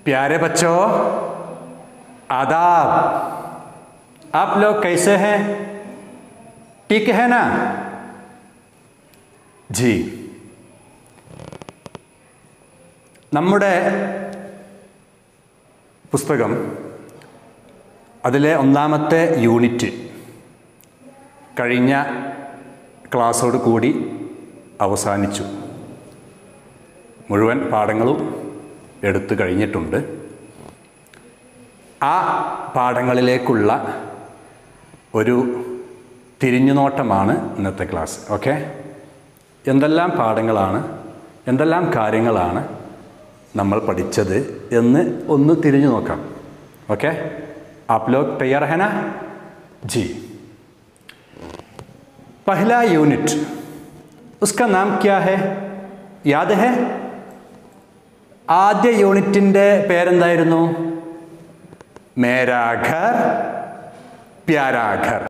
प्यारे बच्चों आदाब आप लोग कैसे हैं ठीक है ना जी നമ്മുടെ പുസ്തകം അതിലെ ഒന്നാമത്തെ യൂണിറ്റ് കഴിഞ്ഞ ക്ലാസ്സോട് കൂടി അവസാനിച്ചു മുഴുവൻ പാഠങ്ങളും എടുത്തു കഴിഞ്ഞിട്ടുണ്ട് ആ പാഠങ്ങളിലേക്കുള്ള ഒരു തിരിഞ്ഞുനോട്ടമാണ് ഇന്നത്തെ ക്ലാസ് ഓക്കെ എന്തെല്ലാം പാഠങ്ങളാണ് എന്തെല്ലാം കാര്യങ്ങളാണ് നമ്മൾ പഠിച്ചത് എന്ന് ഒന്ന് തിരിഞ്ഞു നോക്കാം ഓക്കെ ആപ് ലോഗ് തയ്യാർ ഹെ ना जी पहला यूनिट उसका नाम क्या है യാദ് ഹെ ആദ്യ യൂണിറ്റിൻ്റെ പേരെന്തായിരുന്നു മേരാ ഘർ പ്യാരാ ഘർ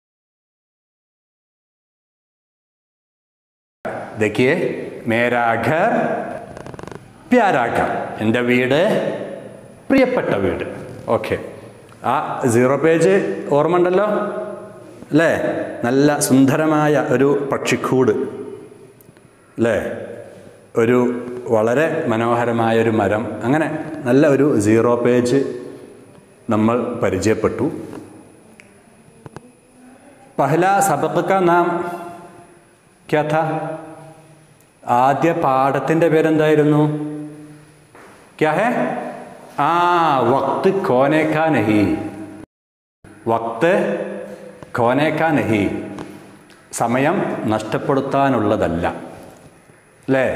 देखिए മേരാ ഘർ പ്യാരാ ഘർ എൻ്റെ വീട് പ്രിയപ്പെട്ട വീട് ഓക്കെ ആ സീറോ പേജ് ഓർമ്മ ഉണ്ടല്ലോ അല്ലേ നല്ല സുന്ദരമായ ഒരു പക്ഷിക്കൂട് അല്ലേ ഒരു വളരെ മനോഹരമായ ഒരു മരം അങ്ങനെ നല്ല ഒരു സീറോ പേജ് നമ്മൾ പരിചയപ്പെട്ടു പഹല സബക്ക് കാ നാം ക്യാ ഥാ ആദ്യ പാഠത്തിൻ്റെ പേരെന്തായിരുന്നു ക്യാ ഹെ ആ വക്ത് കോനേക്കാ നഹി വക്ത് കോനേക്കാ നഹി സമയം നഷ്ടപ്പെടുത്താനുള്ളതല്ല അല്ലേ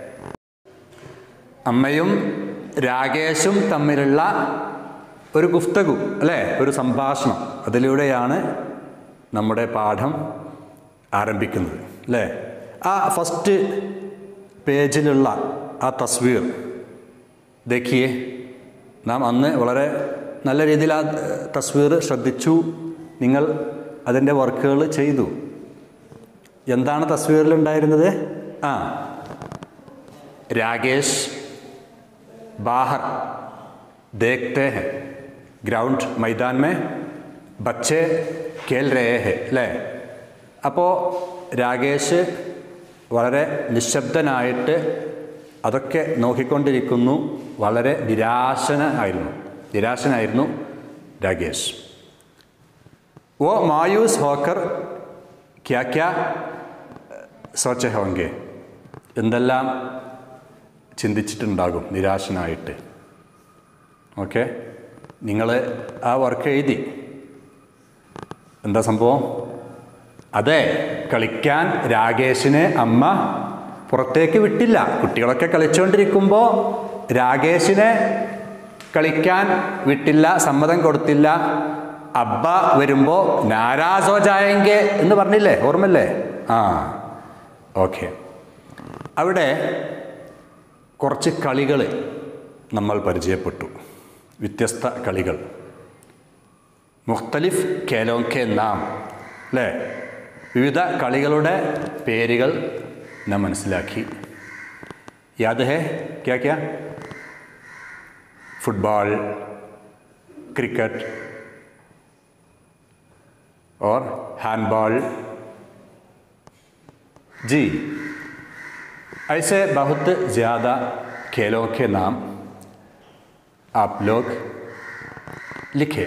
അമ്മയും രാകേഷും തമ്മിലുള്ള ഒരു ഗുഫ്തകു അല്ലേ ഒരു സംഭാഷണം അതിലൂടെയാണ് നമ്മുടെ പാഠം ആരംഭിക്കുന്നത് അല്ലേ ആ ഫസ്റ്റ് പേജിലുള്ള ആ തസ്വീർ देखिए നാം അന്ന് വളരെ നല്ല രീതിയിൽ ആ തസ്വീർ ശ്രദ്ധിച്ചു നിങ്ങൾ അതിൻ്റെ വർക്കുകൾ ചെയ്തു എന്താണ് തസ്വീറിൽ ഉണ്ടായിരുന്നത് ആ രാകേഷ് ബാഹർ देखते हैं ग्राउंड मैदान में बच्चे खेल रहे हैं അല്ലേ അപ്പോൾ രാകേഷ് വളരെ നിശബ്ദനായിട്ട് അതൊക്കെ നോക്കിക്കൊണ്ടിരിക്കുന്നു വളരെ നിരാശനായിരുന്നു നിരാശനായിരുന്നു രാകേഷ് ഓ മായൂസ് ഹോക്കർ ക്യാ ക്യാ സോച്ച ഹോങ്കെ എന്തെല്ലാം ചിന്തിച്ചിട്ടുണ്ടാകും നിരാശനായിട്ട് ഓക്കെ നിങ്ങൾ ആ വർക്ക് എഴുതി എന്താ സംഭവം അതെ കളിക്കാൻ രാകേഷിനെ അമ്മ പുറത്തേക്ക് വിട്ടില്ല കുട്ടികളൊക്കെ കളിച്ചുകൊണ്ടിരിക്കുമ്പോൾ രാകേഷിനെ കളിക്കാൻ വിട്ടില്ല സമ്മതം കൊടുത്തില്ല അബ്ബ വരുമ്പോൾ നാരാസോ ജായെങ്കെ എന്ന് പറഞ്ഞില്ലേ ഓർമ്മല്ലേ ആ ഓക്കെ അവിടെ കുറച്ച് കളികൾ നമ്മൾ പരിചയപ്പെട്ടു വ്യത്യസ്ത കളികൾ മുഖ്തലിഫ് കേലോക്കെ നാം അല്ലേ വിവിധ കളികളുടെ പേരുകൾ നാം മനസ്സിലാക്കി യാദ് ഹേ ക്യാ ക്യാ ഫുട്ബോൾ ക്രിക്കറ്റ് और हैंडबॉल जी ऐसे बहुत ज़्यादा खेलों के नाम आप लोग लिखे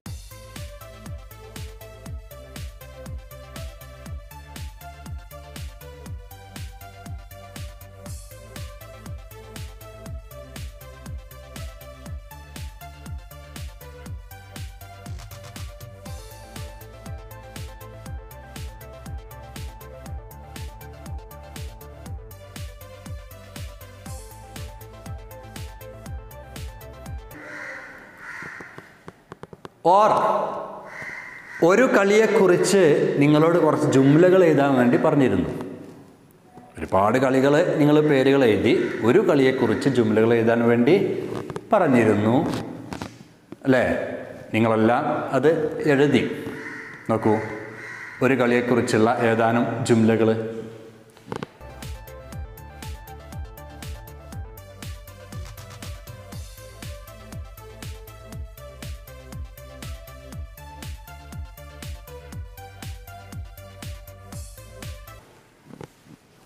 ഓർ ഒരു കളിയെക്കുറിച്ച് നിങ്ങളോട് കുറച്ച് ജുംലകൾ എഴുതാൻ വേണ്ടി പറഞ്ഞിരുന്നു ഒരുപാട് കളികൾ നിങ്ങൾ പേരുകൾ എഴുതി ഒരു കളിയെക്കുറിച്ച് ജുംലകൾ എഴുതാൻ വേണ്ടി പറഞ്ഞിരുന്നു അല്ലേ നിങ്ങളെല്ലാം അത് എഴുതി നോക്കൂ ഒരു കളിയെക്കുറിച്ചുള്ള ഏതാനും ജുംലകൾ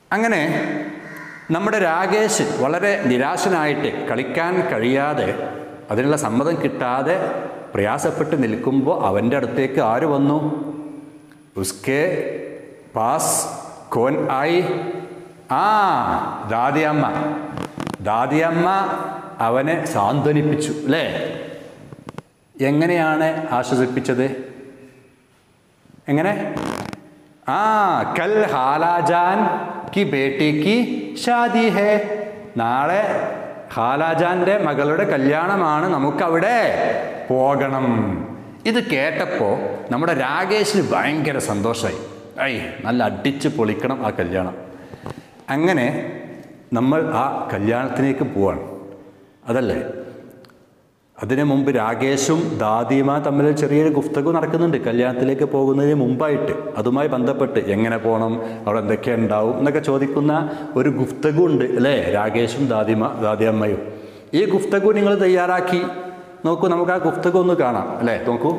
അങ്ങനെ നമ്മുടെ രാകേഷ് വളരെ നിരാശനായിട്ട് കളിക്കാൻ കഴിയാതെ അതിനുള്ള സമ്മതം കിട്ടാതെ പ്രയാസപ്പെട്ട് നിൽക്കുമ്പോൾ അവൻ്റെ അടുത്തേക്ക് ആര് വന്നു ഉസ്കെ പാസ് കോൻ ആയി ആ ദാദിയമ്മ ദാദിയമ്മ അവനെ സാന്ത്വനിപ്പിച്ചു അല്ലേ എങ്ങനെയാണ് ആശ്വസിപ്പിച്ചത് എങ്ങനെ ആ കൽ ഹാലാജാൻ കി ബേട്ടിക്ക് ഷാദി ഹേ നാളെ ഹാലാജാന്റെ മകളുടെ കല്യാണമാണ് നമുക്കവിടെ പോകണം ഇത് കേട്ടപ്പോൾ നമ്മുടെ രാകേഷിന് ഭയങ്കര സന്തോഷമായി ഐ നല്ല അടിച്ച് പൊളിക്കണം ആ കല്യാണം അങ്ങനെ നമ്മൾ ആ കല്യാണത്തിലേക്ക് പോവാണ് അതല്ലേ അതിനു മുമ്പ് രാകേഷും ദാദിമ തമ്മിൽ ചെറിയൊരു ഗുഫ്തകു നടക്കുന്നുണ്ട് കല്യാണത്തിലേക്ക് പോകുന്നതിന് മുമ്പായിട്ട് അതുമായി ബന്ധപ്പെട്ട് എങ്ങനെ പോകണം അവിടെ എന്തൊക്കെ ഉണ്ടാവും എന്നൊക്കെ ചോദിക്കുന്ന ഒരു ഗുഫ്തകു ഉണ്ട് അല്ലേ രാകേഷും ദാദിമ ദാദിയമ്മയും ഈ ഗുഫ്തകു നിങ്ങൾ തയ്യാറാക്കി നോക്കൂ നമുക്ക് ആ ഗുഫ്തകു ഒന്ന് കാണാം അല്ലേ നോക്കൂ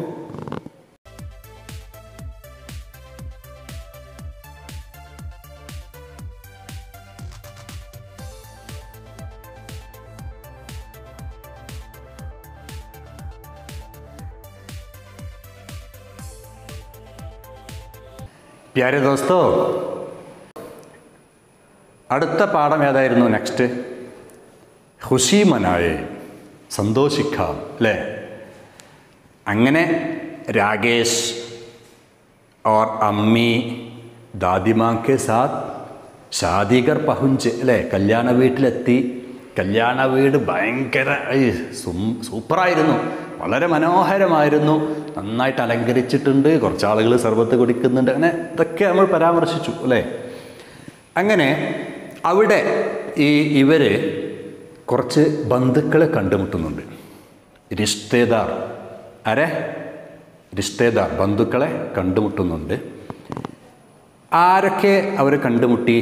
പ്യാരെ ദോസ്തോ അടുത്ത പാഠം ഏതായിരുന്നു നെക്സ്റ്റ് ഖുഷി മനായെ സന്തോഷിക്കാം അല്ലേ അങ്ങനെ രാകേഷ് और അമ്മി ദാദിമാക്ക് സാത്ത് ഷാദികർ പഹുഞ്ച് അല്ലേ കല്യാണ വീട്ടിലെത്തി കല്യാണ വീട് ഭയങ്കര ഐ, സും- സൂപ്പറായിരുന്നു വളരെ മനോഹരമായിരുന്നു നന്നായിട്ട് അലങ്കരിച്ചിട്ടുണ്ട് കുറച്ച് ആളുകൾ സർബത്ത് കുടിക്കുന്നുണ്ട് അങ്ങനെ ഇതൊക്കെ നമ്മൾ പരാമർശിച്ചു അല്ലേ അങ്ങനെ അവിടെ ഈ ഇവർ കുറച്ച് ബന്ധുക്കളെ കണ്ടുമുട്ടുന്നുണ്ട് റിഷ്തേദാർ ആരെ റിഷ്തേദാർ ബന്ധുക്കളെ കണ്ടുമുട്ടുന്നുണ്ട് ആരൊക്കെ അവർ കണ്ടുമുട്ടി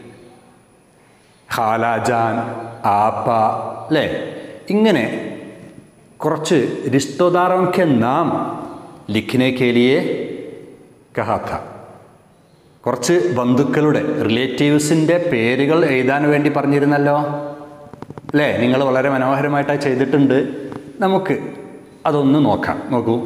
ഖാലാജാൻ ആപ്പ അല്ലേ ഇങ്ങനെ കുറച്ച് റിഷ്തോദാറോं के नाम लिखने के लिए कहा था കുറച്ച് ബന്ധുക്കളുടെ റിലേറ്റീവ്സിൻ്റെ പേരുകൾ എഴുതാൻ വേണ്ടി പറഞ്ഞിരുന്നല്ലോ അല്ലേ നിങ്ങൾ വളരെ മനോഹരമായിട്ടാണ് ചെയ്തിട്ടുണ്ട് നമുക്ക് അതൊന്ന് നോക്കാം നോക്കൂ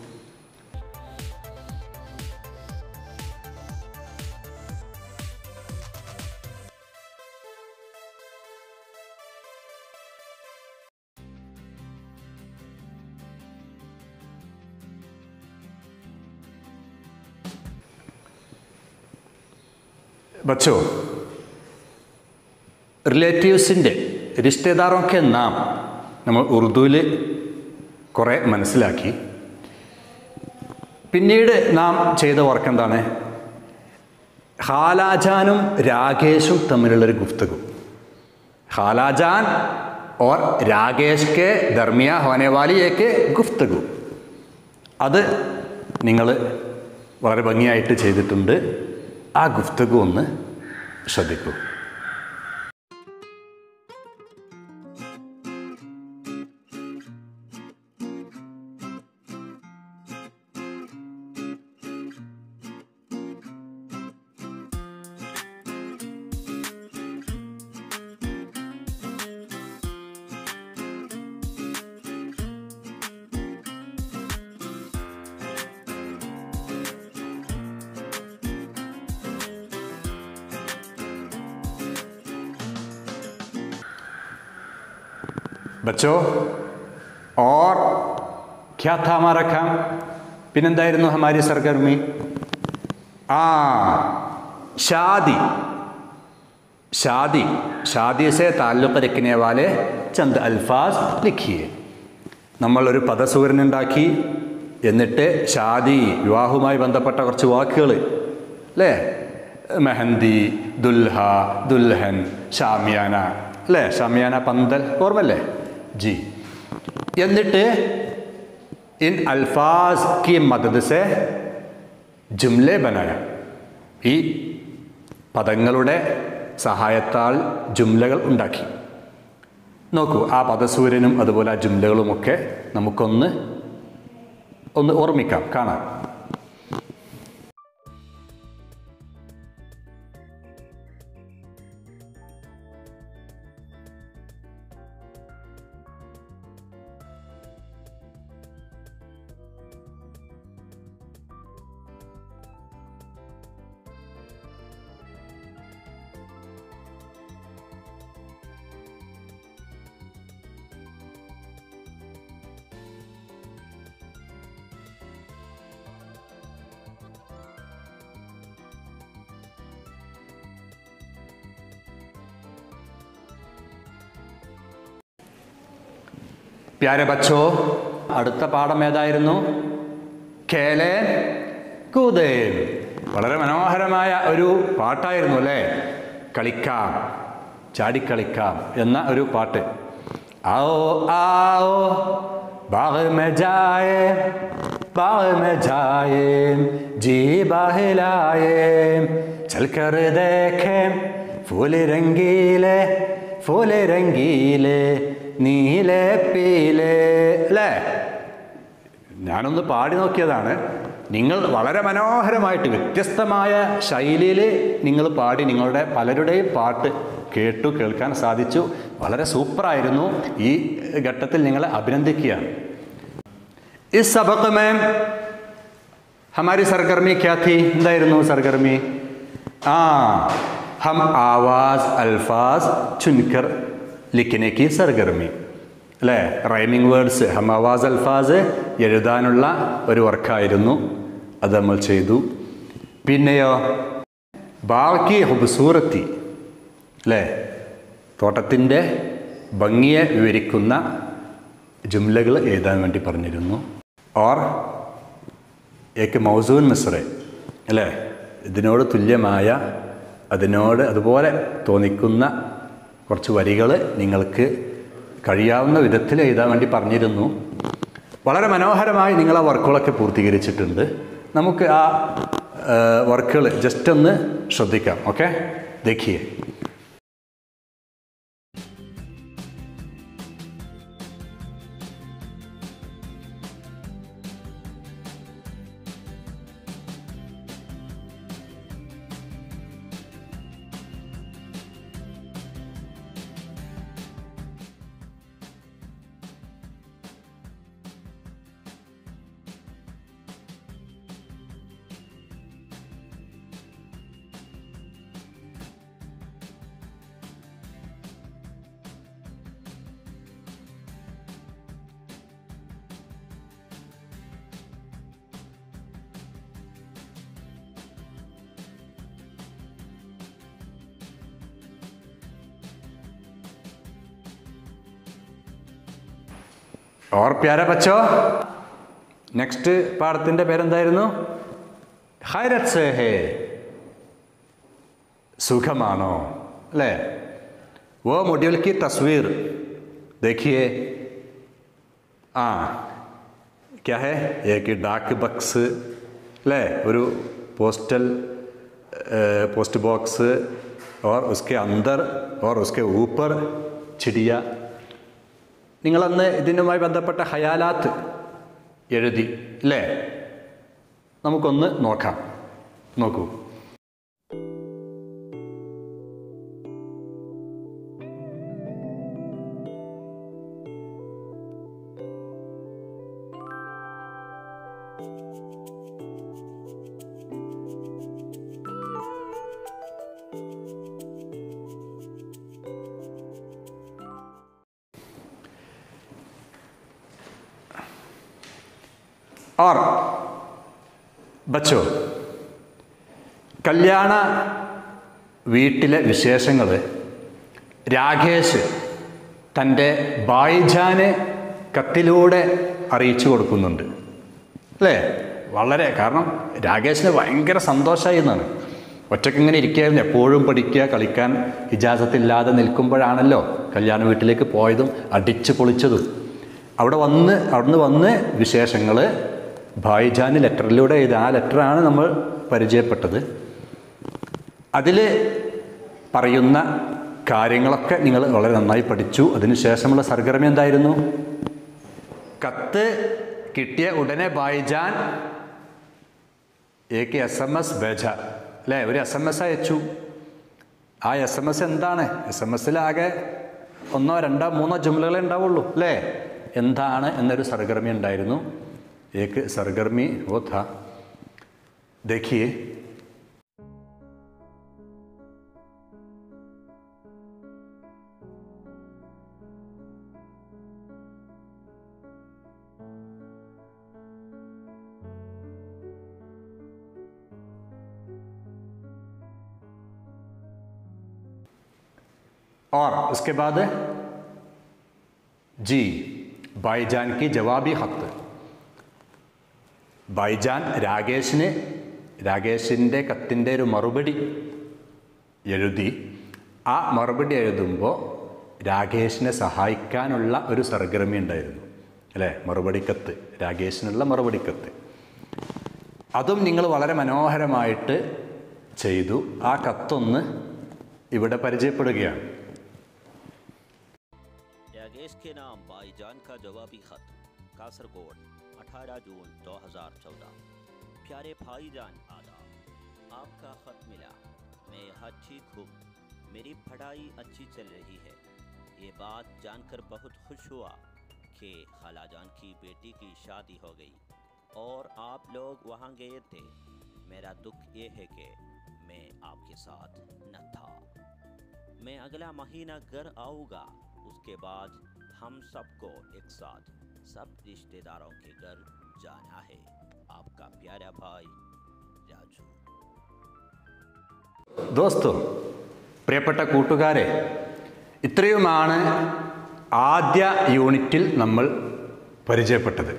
ബച്ചോ റിലേറ്റീവ്സിൻ്റെ റിഷ്തേദാറൊക്കെ നാം നമ്മൾ ഉറുദുവിൽ കുറേ മനസ്സിലാക്കി പിന്നീട് നാം ചെയ്ത വർക്ക് എന്താണ് ഹാലാജാനും രാകേഷും തമ്മിലുള്ളൊരു ഗുഫ്തകും ഹാലാജാൻ और രാകേഷ് കെ ദർമിയ ഹോനെ വാലി ഏക്ക് ഗുഫ്തകു അത് നിങ്ങൾ വളരെ ഭംഗിയായിട്ട് ചെയ്തിട്ടുണ്ട് ആ ഗുഫ്തകു ഒന്ന് ശ്രദ്ധിക്കൂ बच्चों और क्या था हमारा काम പിന്നെന്തായിരുന്നു ഹമാരി സർഗർമി ആ ഷാദി ഷാദി ഷാദി സെ താല്ലുക്ക് രഖ്നെ വാലെ ചന്ദ് അൽഫാസ് ലിഖിയെ നമ്മളൊരു പദസൂരൻ ഉണ്ടാക്കി എന്നിട്ട് ഷാദി വിവാഹവുമായി ബന്ധപ്പെട്ട കുറച്ച് വാക്കുകൾ അല്ലേ മെഹന്തി ദുൽഹ ദുൽഹൻ ഷാമിയാന അല്ലേ ഷാമിയാന പന്തൽ ഓർമ്മല്ലേ ജി എന്നിട്ട് ഇൻ അൽഫാസ് കി മദദ് സെ ജുംലെ ബനായ ഈ പദങ്ങളുടെ സഹായത്താൽ ജുംലകൾ ഉണ്ടാക്കി നോക്കൂ ആ പദസൂര്യനും അതുപോലെ ആ ജുംലകളുമൊക്കെ നമുക്കൊന്ന് ഒന്ന് ഓർമ്മിക്കാം കാണാം പ്യാരെ ബച്ചോ അടുത്ത പാഠം ഏതായിരുന്നു കേലെ കൂതേൻ വളരെ മനോഹരമായ ഒരു പാട്ടായിരുന്നു അല്ലേ കളിക്കാം ചാടിക്കളിക്കാം എന്ന ഒരു പാട്ട് ആവോ ആവോ ബാഗ് മെ ജായേ ബാഗ് മെ ജായേ ജി ബഹലായേ ചൽക്കർ ദേഖേ ഫൂൽ രംഗീലെ ഫൂൽ രംഗീലെ നീലെ പീലെ അല്ലേ ഞാനൊന്ന് പാടി നോക്കിയതാണ് നിങ്ങൾ വളരെ മനോഹരമായിട്ട് വ്യത്യസ്തമായ ശൈലിയിൽ നിങ്ങൾ പാടി നിങ്ങളുടെ പലരുടെയും പാട്ട് കേട്ടു കേൾക്കാൻ സാധിച്ചു വളരെ സൂപ്പറായിരുന്നു ഈ ഘട്ടത്തിൽ നിങ്ങളെ അഭിനന്ദിക്കുകയാണ് ഈ സബക് മേം ഹമാരി സർഗർമി ക്യാ थी എന്തായിരുന്നു സർഗർമി ആ ഹം ആവാസ് അൽഫാസ് ചുൻകർ ലിഖിനെ കി സർഗർമി അല്ലേ റൈമിംഗ് വേർഡ്സ് ഹം ആവാസ് അൽഫാസ് എഴുതാനുള്ള ഒരു വർക്കായിരുന്നു അത് നമ്മൾ ചെയ്തു പിന്നെയോ ബാക്കി ഹുബ്സൂറത്തി അല്ലേ തോട്ടത്തിൻ്റെ ഭംഗിയെ വിവരിക്കുന്ന ജുംലകൾ എഴുതാൻ വേണ്ടി പറഞ്ഞിരുന്നു ഓർ ഏക്ക് മൗസൂൻ മിസ്രെ അല്ലേ ഇതിനോട് തുല്യമായ അതിനോട് അതുപോലെ തോന്നിക്കുന്ന കുറച്ച് വരികൾ നിങ്ങൾക്ക് കഴിയാവുന്ന വിധത്തിൽ എഴുതാൻ വേണ്ടി പറഞ്ഞിരുന്നു വളരെ മനോഹരമായി നിങ്ങൾ ആ വർക്കുകളൊക്കെ പൂർത്തീകരിച്ചിട്ടുണ്ട് നമുക്ക് ആ വർക്കുകൾ ജസ്റ്റ് ഒന്ന് ശ്രദ്ധിക്കാം ഓക്കെ देखिए ഓർ പ്യാര പച്ചോ നെക്സ്റ്റ് പാഠത്തിൻ്റെ പേരെന്തായിരുന്നു ഹൈരത് സേ ഹേ സുഖമാണോ അല്ലേ वो मॉड्यूल की तस्वीर देखिए ആ क्या है एक डाक बक्स അല്ലേ ഒരു പോസ്റ്റൽ പോസ്റ്റ് बॉक्स और उसके अंदर और उसके ऊपर चिड़िया നിങ്ങളന്ന് ഇതിനുമായി ബന്ധപ്പെട്ട ഹയാലാത്ത് എഴുതി അല്ലേ നമുക്കൊന്ന് നോക്കാം നോക്കൂ और ബച്ചോ കല്യാണ വീട്ടിലെ വിശേഷങ്ങൾ രാകേഷ് തൻ്റെ ബായിജാന് കത്തിലൂടെ അറിയിച്ചു കൊടുക്കുന്നുണ്ട് അല്ലേ വളരെ കാരണം രാകേഷിന് ഭയങ്കര സന്തോഷമായി എന്നാണ് ഒറ്റയ്ക്ക് ഇങ്ങനെ ഇരിക്കുകയായിരുന്നു എപ്പോഴും പഠിക്കുക കളിക്കാൻ ഇജാസത്തില്ലാതെ നിൽക്കുമ്പോഴാണല്ലോ കല്യാണ വീട്ടിലേക്ക് പോയതും അടിച്ചു പൊളിച്ചതും അവിടെ വന്ന് അവിടുന്ന് വന്ന് വിശേഷങ്ങൾ ഭായിജാന് ലെറ്ററിലൂടെ എഴുതി ആ ലെറ്ററാണ് നമ്മൾ പരിചയപ്പെട്ടത് അതിൽ പറയുന്ന കാര്യങ്ങളൊക്കെ നിങ്ങൾ വളരെ നന്നായി പഠിച്ചു അതിനുശേഷമുള്ള സർഗർമി എന്തായിരുന്നു കത്ത് കിട്ടിയ ഉടനെ ഭായിജാൻ ഏക്ക് എസ് എം എസ് ബേജ അല്ലേ ഒരു എസ് എം എസ് അയച്ചു ആ എസ് എം എസ് എന്താണ് എസ് എം എസിലാകെ ഒന്നോ രണ്ടോ മൂന്നോ ജുംലകളെ ഉണ്ടാവുള്ളൂ അല്ലേ എന്താണ് എന്നൊരു സർഗർമി ഉണ്ടായിരുന്നു ഏക്ക് സർഗർമി ഓ ഥാ देखिए और उसके बाद जी ഭായ്ജാൻ കി ജവാബി ഹത്ത് ഭായ്ജാൻ രാകേഷിന് രാകേഷിൻ്റെ കത്തിൻ്റെ ഒരു മറുപടി എഴുതി ആ മറുപടി എഴുതുമ്പോൾ രാകേഷിനെ സഹായിക്കാനുള്ള ഒരു സർഗർമി ഉണ്ടായിരുന്നു അല്ലേ മറുപടി കത്ത് രാകേഷിനുള്ള മറുപടി കത്ത് അതും നിങ്ങൾ വളരെ മനോഹരമായിട്ട് ചെയ്തു ആ കത്തൊന്ന് ഇവിടെ പരിചയപ്പെടുകയാണ് रागेश के नाम भाईजान का जवाबी खत कासरगोड 18 जून 2014 प्यारे भाईजान आदाब आपका खत मिला मैं यहाँ ठीक हूँ मेरी पढ़ाई अच्छी चल रही है ये बात जानकर बहुत खुश हुआ कि खालाजान की बेटी की शादी हो गई और आप लोग वहाँ गए थे मेरा दुख ये है कि मैं आपके साथ न था मैं अगला महीना घर आऊँगा उसके बाद हम सबको एक साथ सब रिश्तेदारों के घर जाना है आपका प्यारा भाई राजू ദോസ്തോ പ്രിയപ്പെട്ട കൂട്ടുകാരെ ഇത്രയുമാണ് ആദ്യ യൂണിറ്റിൽ നമ്മൾ പരിചയപ്പെട്ടത്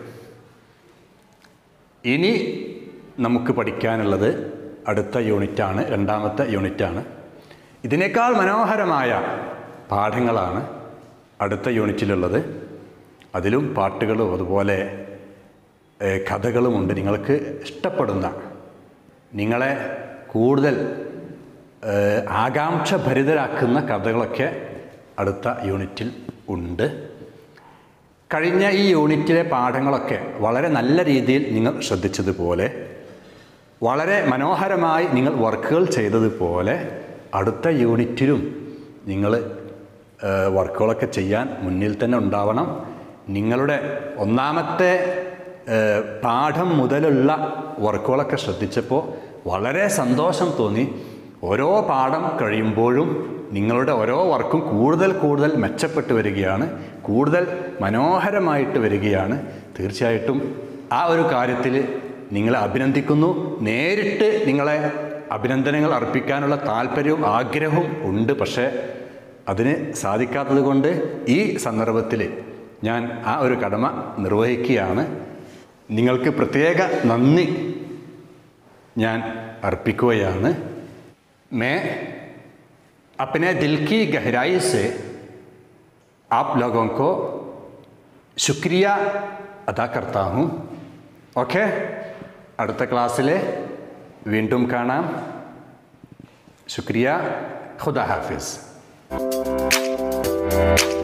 ഇനി നമുക്ക് പഠിക്കാനുള്ളത് അടുത്ത യൂണിറ്റാണ് രണ്ടാമത്തെ യൂണിറ്റാണ് ഇതിനേക്കാൾ മനോഹരമായ പാഠങ്ങളാണ് അടുത്ത യൂണിറ്റിലുള്ളത് അതിലും പാട്ടുകളും അതുപോലെ ഏഹ്, കഥകളുമുണ്ട് നിങ്ങൾക്ക് ഇഷ്ടപ്പെടുന്ന നിങ്ങളെ കൂടുതൽ ഏഹ്, ആകാംക്ഷഭരിതരാക്കുന്ന കഥകളൊക്കെ അടുത്ത യൂണിറ്റിൽ ഉണ്ട് കഴിഞ്ഞ ഈ യൂണിറ്റിലെ പാഠങ്ങളൊക്കെ വളരെ നല്ല രീതിയിൽ നിങ്ങൾ ശ്രദ്ധിച്ചതുപോലെ വളരെ മനോഹരമായി നിങ്ങൾ വർക്കുകൾ ചെയ്തതുപോലെ അടുത്ത യൂണിറ്റിലും നിങ്ങൾ ഏഹ്, വർക്കുകളൊക്കെ ചെയ്യാൻ മുന്നിൽ തന്നെ ഉണ്ടാവണം നിങ്ങളുടെ ഒന്നാമത്തെ ഏഹ്, പാഠം മുതലുള്ള വർക്കുകളൊക്കെ ശ്രദ്ധിച്ചപ്പോൾ വളരെ സന്തോഷം തോന്നി ഓരോ പാഠം കഴിയുമ്പോഴും നിങ്ങളുടെ ഓരോ വർക്കും കൂടുതൽ കൂടുതൽ മെച്ചപ്പെട്ട് വരികയാണ് കൂടുതൽ മനോഹരമായിട്ട് വരികയാണ് തീർച്ചയായിട്ടും ആ ഒരു കാര്യത്തിൽ നിങ്ങളെ അഭിനന്ദിക്കുന്നു നേരിട്ട് നിങ്ങളെ അഭിനന്ദനങ്ങൾ അർപ്പിക്കാനുള്ള താല്പര്യവും ആഗ്രഹവും ഉണ്ട് പക്ഷേ അതിന് സാധിക്കാത്തത് കൊണ്ട് ഈ സന്ദർഭത്തിൽ ഞാൻ ആ ഒരു കടമ നിർവഹിക്കുകയാണ് നിങ്ങൾക്ക് പ്രത്യേക നന്ദി ഞാൻ अर्पिക്കുകയാണ് मैं अपने दिल की गहराई से आप लोगों को शुक्रिया अदा करता हूँ ഓക്കെ അടുത്ത ക്ലാസ്സിൽ വീണ്ടും കാണാം ശുക്രിയ ഖുദ ഹാഫിസ്